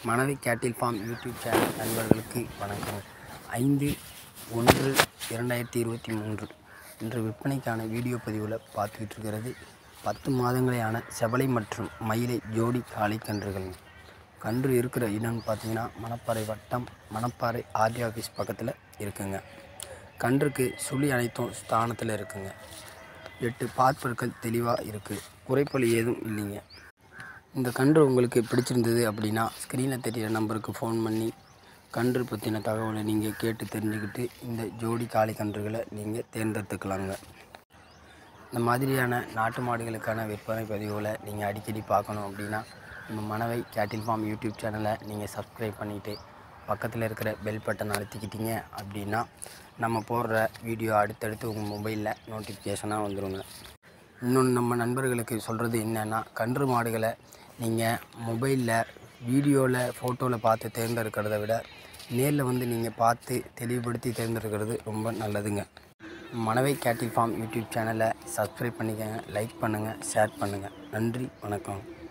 Manavai cattle farm YouTube channel நண்பர்களுக்கு வணக்கம் ஐந்து ஒன்று இரண்டாயிரத்தி இருபத்தி மூன்று இன்று விற்பனைக்கான வீடியோ பதிவில் பார்த்துக்கிட்டு இருக்கிறது பத்து மாதங்களேயான செவலை மற்றும் மயிலை ஜோடி காளை கன்றுகள் கன்று இருக்கிற இடம்னு பார்த்தீங்கன்னா மணப்பாறை வட்டம் மணப்பாறை ஆர்டி ஆஃபீஸ் பக்கத்தில் இருக்குங்க கன்றுக்கு சுழி அனைத்தும் ஸ்தானத்தில் இருக்குங்க எட்டு பார்ப்பற்கள் தெளிவாக இருக்குது குறைப்பல் ஏதும் இல்லைங்க இந்த கன்று உங்களுக்கு பிடிச்சிருந்தது அப்படின்னா ஸ்க்ரீனில் தெரியிற நம்பருக்கு ஃபோன் பண்ணி கன்று பற்றின தகவலை நீங்கள் கேட்டு தெரிஞ்சுக்கிட்டு இந்த ஜோடி காளை கன்றுகளை நீங்கள் தேர்ந்தெடுத்துக்கலாங்க இந்த மாதிரியான நாட்டு மாடுகளுக்கான விற்பனை பதிவுகளை நீங்கள் அடிக்கடி பார்க்கணும் அப்படின்னா நம்ம மணவை கேட்டில் ஃபார்ம் யூடியூப் சேனலை நீங்கள் சப்ஸ்கிரைப் பண்ணிவிட்டு பக்கத்தில் இருக்கிற பெல் பட்டன் அழுத்திக்கிட்டீங்க அப்படின்னா நம்ம போடுற வீடியோ அடுத்தடுத்து உங்கள் மொபைலில் நோட்டிஃபிகேஷனாக வந்துருங்க இன்னொன்று நம்ம நண்பர்களுக்கு சொல்கிறது என்னென்னா கன்று மாடுகளை நீங்கள் மொபைலில் வீடியோவில் ஃபோட்டோவில் பார்த்து தேர்ந்தெடுக்கிறத விட நேரில் வந்து நீங்கள் பார்த்து தெளிவுபடுத்தி தேர்ந்தெடுக்கிறது ரொம்ப நல்லதுங்க மணவை கேட்டில் ஃபார்ம் யூடியூப் சேனலை சப்ஸ்கிரைப் பண்ணிக்கோங்க லைக் பண்ணுங்கள் ஷேர் பண்ணுங்கள் நன்றி வணக்கம்